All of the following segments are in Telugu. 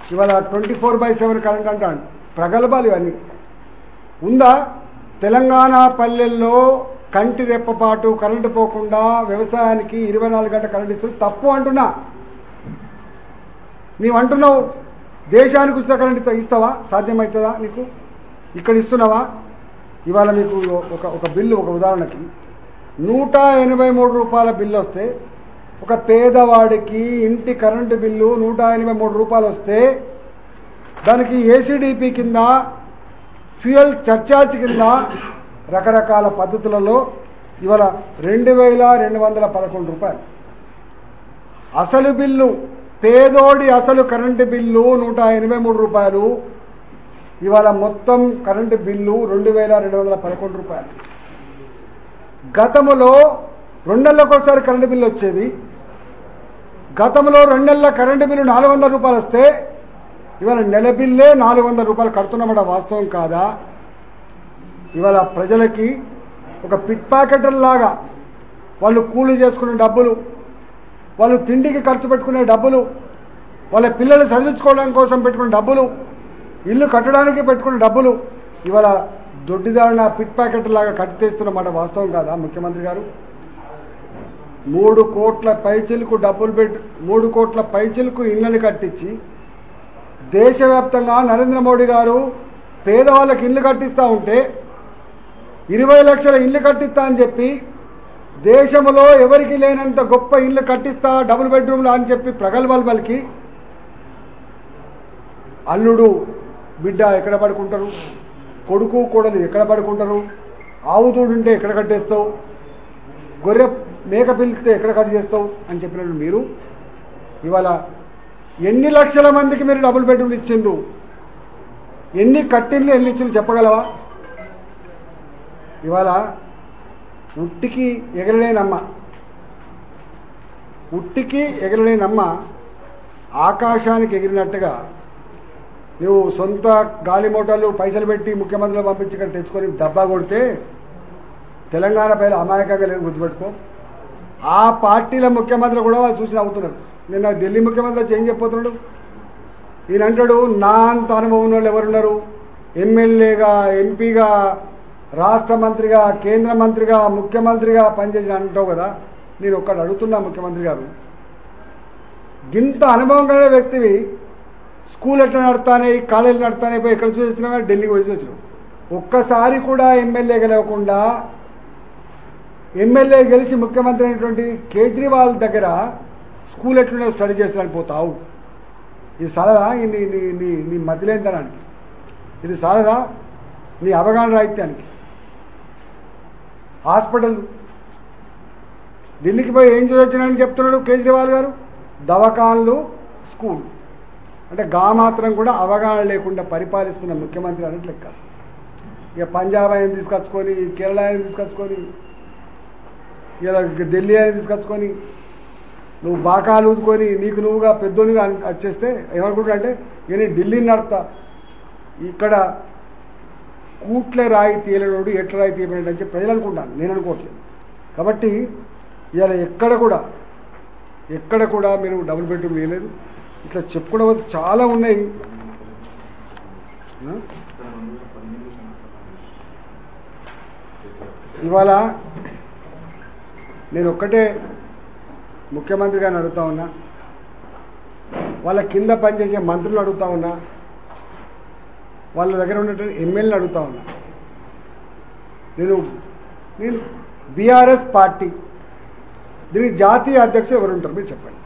ఇవాళ twenty four by seven current అంటాడు ప్రగల్భాలు ఇవన్నీ ఉందా తెలంగాణ పల్లెల్లో కంటి రెప్పపాటు కరెంటు పోకుండా వ్యవసాయానికి ఇరవై నాలుగు గంటల కరెంట్ ఇస్తుంది తప్పు అంటున్నా నీవు అంటున్నావు దేశానికి ఉచిత కరెంట్ ఇస్తా- ఇస్తావా సాధ్యమవుతుందా నీకు ఇక్కడ ఇస్తున్నావా ఇవాళ మీకు ఒక ఒక బిల్లు ఒక ఉదాహరణకి నూట ఎనభై మూడు రూపాయల బిల్లు వస్తే ఒక పేదవాడికి ఇంటి కరెంటు బిల్లు నూట ఎనభై మూడు రూపాయలు వస్తే దానికి ఏసీడీపీ కింద ఫ్యూయల్ చర్చార్జ్ కింద రకరకాల పద్ధతులలో ఇవాళ రెండు వేల రెండు వందల పదకొండు రూపాయలు అసలు బిల్లు పేదోడి అసలు కరెంటు బిల్లు నూట ఎనభై మూడు రూపాయలు ఇవాళ మొత్తం కరెంటు బిల్లు రెండు వేల రెండు వందల పదకొండు రూపాయలు గతంలో రెండు నెలలకు ఒకసారి కరెంటు బిల్లు వచ్చేది గతంలో రెండు నెలల కరెంటు బిల్లు నాలుగు వందల రూపాయలు వస్తే ఇవాళ నెల బిల్లే నాలుగు వందల రూపాయలు కడుతున్నమాట వాస్తవం కాదా ఇవాళ ప్రజలకి ఒక పిట్ ప్యాకెటర్ లాగా వాళ్ళు కూలీ చేసుకునే డబ్బులు వాళ్ళు తిండికి ఖర్చు పెట్టుకునే డబ్బులు వాళ్ళ పిల్లలు చదివించుకోవడం కోసం పెట్టుకునే డబ్బులు ఇల్లు కట్టడానికి పెట్టుకునే డబ్బులు ఇవాళ దొడ్డిదారిన పిట్ ప్యాకెట్ లాగా కట్టితేస్తున్నమాట వాస్తవం కాదా ముఖ్యమంత్రి గారు మూడు కోట్ల పైచిలకు డబ్బులు పెట్టి మూడు కోట్ల పైచిలకు ఇళ్ళని కట్టించి దేశవ్యాప్తంగా నరేంద్ర మోడీ గారు పేదవాళ్ళకి ఇల్లు కట్టిస్తూ ఉంటే ఇరవై లక్షల ఇల్లు కట్టిస్తా అని చెప్పి దేశంలో ఎవరికి లేనంత గొప్ప ఇల్లు కట్టిస్తా డబుల్ బెడ్రూమ్లు అని చెప్పి ప్రగల్భాలు పలికి అల్లుడు బిడ్డ ఎక్కడ పడుకుంటారు కొడుకు కోడలు ఎక్కడ పడుకుంటారు ఆవు తోడుంటే ఎక్కడ కట్టేస్తావు గొర్రె మేక పిలిస్తే ఎక్కడ కట్ చేస్తావు అని చెప్పినట్టు మీరు ఇవాళ ఎన్ని లక్షల మందికి మీరు డబుల్ బెడ్రూమ్లు ఇచ్చిండ్రు ఎన్ని కట్టిండ్లు ఎన్ని ఇచ్చిండ్రు చెప్పగలవా ఇవాళ ఉట్టికి ఎగరలేనమ్మ ఉట్టికి ఎగరలేనమ్మ ఆకాశానికి ఎగిరినట్టుగా నువ్వు సొంత గాలి మోటార్లు పైసలు పెట్టి ముఖ్యమంత్రులు పంపించి ఇక్కడ తెచ్చుకొని డబ్బా కొడితే తెలంగాణ పైన అమాయకంగా లేదు గుర్తుపెట్టుకో ఆ పార్టీల ముఖ్యమంత్రులు కూడా వాళ్ళు చూసి నవ్వుతున్నారు నిన్న ఢిల్లీ ముఖ్యమంత్రి వచ్చి ఏం చెప్పబోతున్నాడు ఈయన అంటాడు నా అంత అనుభవం ఉన్న వాళ్ళు ఎవరున్నారు ఎమ్మెల్యేగా ఎంపీగా రాష్ట్ర మంత్రిగా కేంద్ర మంత్రిగా ముఖ్యమంత్రిగా పనిచేసిన అంటావు కదా నేను ఒక్కడు అడుగుతున్నా ముఖ్యమంత్రి గారు గింత అనుభవం కలిగిన వ్యక్తివి స్కూల్ ఎట్లా నడతానే కాలేజీలు నడతానే పోయి ఎక్కడ చూసి వచ్చినావా ఢిల్లీకి పోయి వచ్చినావు ఒక్కసారి కూడా ఎమ్మెల్యే గెలవకుండా ఎమ్మెల్యే గెలిచి ముఖ్యమంత్రి అయినటువంటి కేజ్రీవాల్ దగ్గర స్కూల్ ఎట్లుండే స్టడీ చేసడానికి పోతావు ఇది సాలదా ఈ నీ నీ నీ నీ మతిలేనితనానికి ఇది సాలదా నీ అవగాహన రాహిత్యానికి హాస్పిటల్ ఢిల్లీకి పోయి ఏం చూసొచ్చినాడని చెప్తున్నాడు కేజ్రీవాల్ గారు దవాఖాన్లు స్కూల్ అంటే గా మాత్రం కూడా అవగాహన లేకుండా పరిపాలిస్తున్న ముఖ్యమంత్రి అన్నట్లు లెక్క ఇక పంజాబ్ ఆయన తీసుకొచ్చుకొని కేరళ ఆయన తీసుకొచ్చుకొని ఇలా ఢిల్లీ ఆయన తీసుకొచ్చుకొని నువ్వు బాకాలు ఊదుకొని నీకు నువ్వుగా పెద్దోనిగా అన్- వచ్చేస్తే ఏమనుకుంటా అంటే ఇక నేను ఢిల్లీని నడుపుతా ఇక్కడ కూట్ల రాయి తీయలేనోడు ఎట్ల రాయి తీయలేడు అని చెప్పి ప్రజలు అనుకుంటాను నేను అనుకోవట్లేదు కాబట్టి ఇవాళ ఎక్కడ కూడా ఎక్కడ కూడా మీరు డబుల్ బెడ్రూమ్ వేయలేదు ఇట్లా చెప్పుకోవడం చాలా ఉన్నాయి ఆ? ఇవాళ నేను ఒక్కటే ముఖ్యమంత్రి గారిని అడుగుతా ఉన్నా వాళ్ళ కింద పనిచేసే మంత్రులు అడుగుతా ఉన్నా వాళ్ళ దగ్గర ఉన్నటువంటి ఎమ్మెల్యేలు అడుగుతా ఉన్నా నేను నేను బీఆర్ఎస్ పార్టీ దీనికి జాతీయ అధ్యక్షులు ఎవరు ఉంటారు మీరు చెప్పండి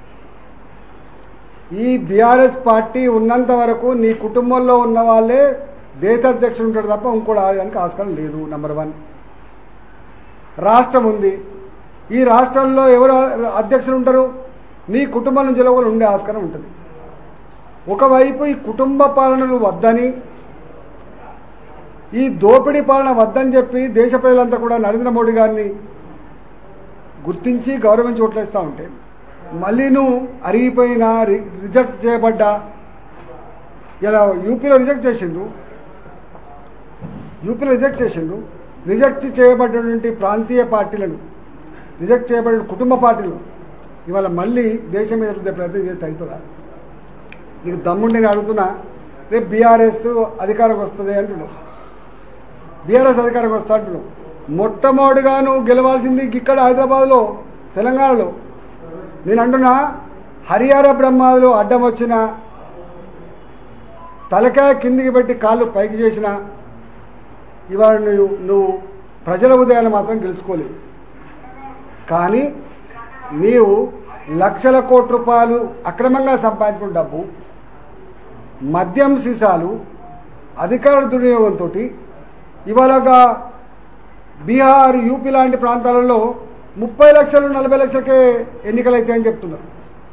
ఈ బీఆర్ఎస్ పార్టీ ఉన్నంత వరకు నీ కుటుంబంలో ఉన్న వాళ్ళే దేశ అధ్యక్షుడు ఉంటాడు తప్ప ఇంకోటి ఆడడానికి ఆస్కారం లేదు నెంబర్ వన్ రాష్ట్రం ఉంది ఈ రాష్ట్రంలో ఎవరు అధ్యక్షులు ఉంటారు నీ కుటుంబం నుంచి ఒకరు ఉండే ఆస్కారం ఉంటుంది ఒకవైపు ఈ కుటుంబ పాలనలు వద్దని ఈ దోపిడీ పాలన వద్దని చెప్పి దేశ ప్రజలంతా కూడా నరేంద్ర మోడీ గారిని గుర్తించి గౌరవించి ఓట్లేస్తూ ఉంటే మళ్ళీ నువ్వు అరిగిపోయిన రి- రిజెక్ట్ చేయబడ్డ ఇలా యూపీలో రిజెక్ట్ చేసిండ్రు యూపీలో రిజెక్ట్ చేసిండ్రు రిజెక్ట్ చేయబడినటువంటి ప్రాంతీయ పార్టీలను రిజెక్ట్ చేయబడిన కుటుంబ పార్టీలు ఇవాళ మళ్ళీ దేశం మీద రుద్దే ప్రయత్నం చేస్తే అవుతుందా నీకు దమ్ముండి నేను అడుగుతున్నా రేపు బీఆర్ఎస్ అధికారం వస్తుంది అంటున్నావు బీఆర్ఎస్ అధికారం వస్తా అంటున్నావు మొట్టమొదటిగా నువ్వు గెలవాల్సింది ఇక్కడ హైదరాబాద్లో తెలంగాణలో నేను అంటున్నా హరియార బ్రహ్మాదులు అడ్డం వచ్చిన తలకాయ కిందికి పెట్టి కాళ్ళు పైకి చేసిన ఇవాళ నువ్వు నువ్వు ప్రజల ఉదయాన్ని మాత్రం గెలుచుకోలేవు కానీ నీవు లక్షల కోట్ల రూపాయలు అక్రమంగా సంపాదించుకున్న డబ్బు మద్యం సీసాలు అధికార దుర్వినియోగంతో ఇవాళగా బీహార్ యూపీ లాంటి ప్రాంతాలలో ముప్పై లక్షలు నలభై లక్షలకే ఎన్నికలు అవుతాయని చెప్తున్నారు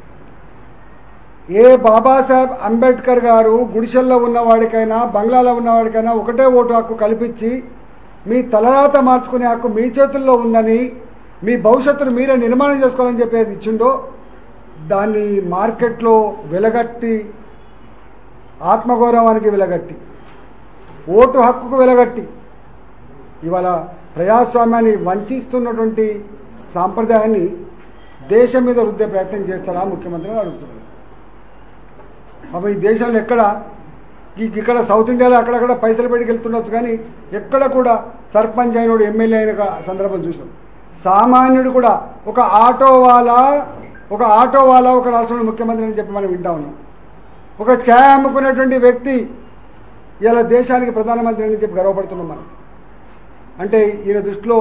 ఏ బాబాసాహెబ్ అంబేద్కర్ గారు గుడిసెల్లో ఉన్నవాడికైనా బంగ్లాలో ఉన్నవాడికైనా ఒకటే ఓటు హక్కు కల్పించి మీ తలరాత మార్చుకునే హక్కు మీ చేతుల్లో ఉందని మీ భవిష్యత్తును మీరే నిర్మాణం చేసుకోవాలని చెప్పేది ఇచ్చిండో దాన్ని మార్కెట్లో వెలగట్టి ఆత్మగౌరవానికి వెలగట్టి ఓటు హక్కుకు వెలగట్టి ఇవాళ ప్రజాస్వామ్యాన్ని వంచిస్తున్నటువంటి సాంప్రదాయాన్ని దేశం మీద రుద్దే ప్రయత్నం చేస్తారా ముఖ్యమంత్రిని అడుగుతున్నారు అప్పుడు ఈ దేశంలో ఎక్కడ ఈ- ఇక్కడ సౌత్ ఇండియాలో అక్కడక్కడ పైసలు పెట్టి వెళ్తుండొచ్చు కానీ ఎక్కడ కూడా సర్పంచ్ అయినోడు ఎమ్మెల్యే అయిన క- సందర్భం చూసాం సామాన్యుడు కూడా ఒక ఆటో వాలా ఒక ఆటో వాలా ఒక రాష్ట్రంలో ముఖ్యమంత్రి అని చెప్పి మనం వింటా ఉన్నాం ఒక ఛాయ్ అమ్ముకునేటువంటి వ్యక్తి ఇలా దేశానికి ప్రధానమంత్రి అని చెప్పి గర్వపడుతున్నాం మనం అంటే ఈయన దృష్టిలో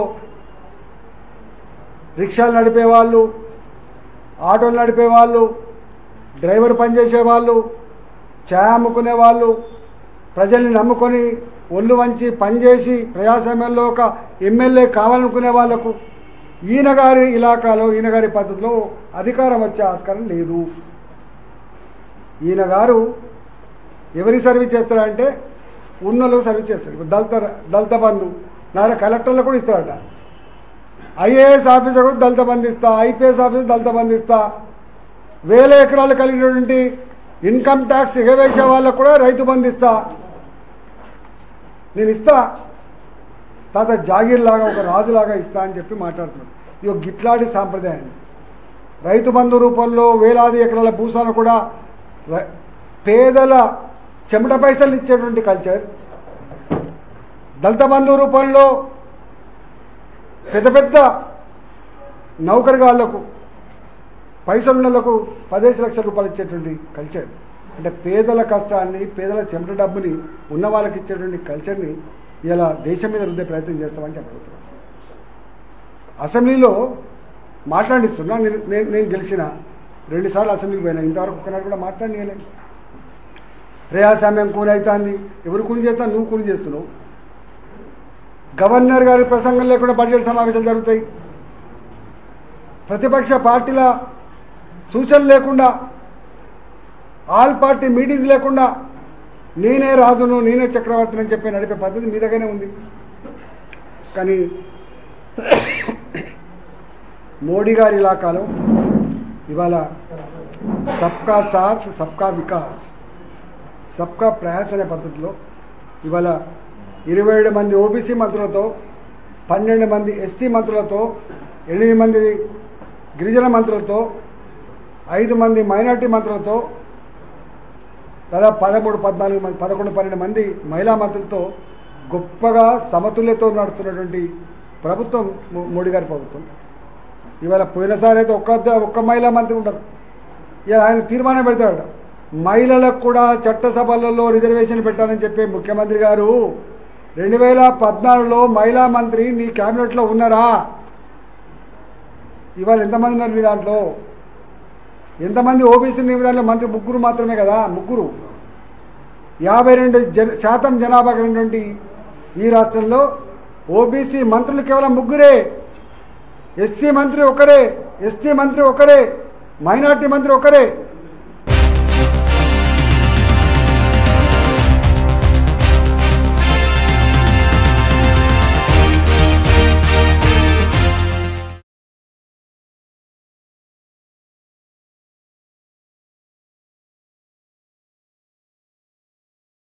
రిక్షాలు నడిపే వాళ్ళు ఆటోలు నడిపే వాళ్ళు డ్రైవర్ పనిచేసే వాళ్ళు ఛాయ్ అమ్ముకునే వాళ్ళు ప్రజల్ని నమ్ముకొని ఒళ్ళు వంచి పనిచేసి ప్రజాస్వామ్యంలో ఒక ఎమ్మెల్యే కావాలనుకునే వాళ్లకు ఈయన గారి ఇలాకాలో ఈయన గారి పద్ధతిలో అధికారం వచ్చే ఆస్కారం లేదు ఈయన గారు ఎవరికి సర్వీస్ చేస్తారంటే ఉన్నోళ్ళకి సర్వీస్ చేస్తారు ఇప్పుడు దళిత దళిత బంధు నాన్న కలెక్టర్లకు కూడా ఇస్తారట ఐఏఎస్ ఆఫీసర్ కూడా దళిత బంధు ఇస్తా ఐపీఎస్ ఆఫీసర్ దళిత బంధు ఇస్తా వేల ఎకరాలు కలిగినటువంటి ఇన్కమ్ ట్యాక్స్ ఎగవేసే వాళ్ళకు కూడా రైతు బంధు ఇస్తా నేను ఇస్తా తాత జాగీర్ లాగా ఒక రాజులాగా ఇస్తా అని చెప్పి మాట్లాడుతున్నాడు ఇది ఒక గిట్లాడి సాంప్రదాయాన్ని రైతు బంధు రూపంలో వేలాది ఎకరాల భూసాను కూడా ర- పేదల చెమట పైసలు ఇచ్చేటువంటి కల్చర్ దళిత బంధు రూపంలో పెద్ద పెద్ద నౌకరిగాళ్లకు పైసలున్నలకు పదిహేను లక్షల రూపాయలు ఇచ్చేటువంటి కల్చర్ అంటే పేదల కష్టాన్ని పేదల చెమట డబ్బుని ఉన్న వాళ్ళకి ఇచ్చేటువంటి కల్చర్ని ఇలా దేశం మీద రుద్దే ప్రయత్నం చేస్తామని చెప్పగలుగుతున్నాను అసెంబ్లీలో మాట్లాడిస్తున్నా నేను నేను నేను గెలిచిన రెండుసార్లు అసెంబ్లీకి పోయినా ఇంతవరకు ఒక్కనాడు కూడా మాట్లాడియలేదు ప్రజాస్వామ్యం కూని అవుతుంది ఎవరు కూని చేస్తా నువ్వు కూని చేస్తున్నావు గవర్నర్ గారి ప్రసంగం లేకుండా బడ్జెట్ సమావేశాలు జరుగుతాయి ప్రతిపక్ష పార్టీల సూచనలు లేకుండా ఆల్ పార్టీ మీటింగ్స్ లేకుండా నేనే రాజును నేనే చక్రవర్తిని అని చెప్పి నడిపే పద్ధతి మీ దగ్గరనే ఉంది కానీ మోడీ గారి ఇలాకాలో ఇవాళ సబ్కా సాత్ సబ్కా వికాస్ సబ్కా ప్రయాస్ అనే పద్ధతిలో ఇవాళ ఇరవై ఏడు మంది ఓబీసీ మంత్రులతో పన్నెండు మంది ఎస్సీ మంత్రులతో ఎనిమిది మంది గిరిజన మంత్రులతో ఐదు మంది మైనార్టీ మంత్రులతో దాదాపు పదమూడు పద్నాలుగు మంది పదకొండు పన్నెండు మంది మహిళా మంత్రులతో గొప్పగా సమతుల్యతో నడుస్తున్నటువంటి ప్రభుత్వం మో- మోడీ గారి ప్రభుత్వం ఇవాళ పోయినసారి అయితే ఒక్క ఒక్క మహిళా మంత్రి ఉంటారు ఇవాళ ఆయన తీర్మానం పెడతాడట మహిళలకు కూడా చట్టసభలలో రిజర్వేషన్ పెట్టాలని చెప్పే ముఖ్యమంత్రి గారు రెండు వేల పద్నాలుగులో మహిళా మంత్రి నీ క్యాబినెట్లో ఉన్నారా ఇవాళ ఎంతమంది ఉన్నారు మీ దాంట్లో ఎంతమంది ఓబీసీ నీ దాంట్లో మంత్రి ముగ్గురు మాత్రమే కదా ముగ్గురు యాభై రెండు జన శాతం జనాభా కలిగినటువంటి ఈ రాష్ట్రంలో ఓబీసీ మంత్రులు కేవలం ముగ్గురే ఎస్సీ మంత్రి ఒకరే ఎస్టీ మంత్రి ఒకరే మైనార్టీ మంత్రి ఒకరే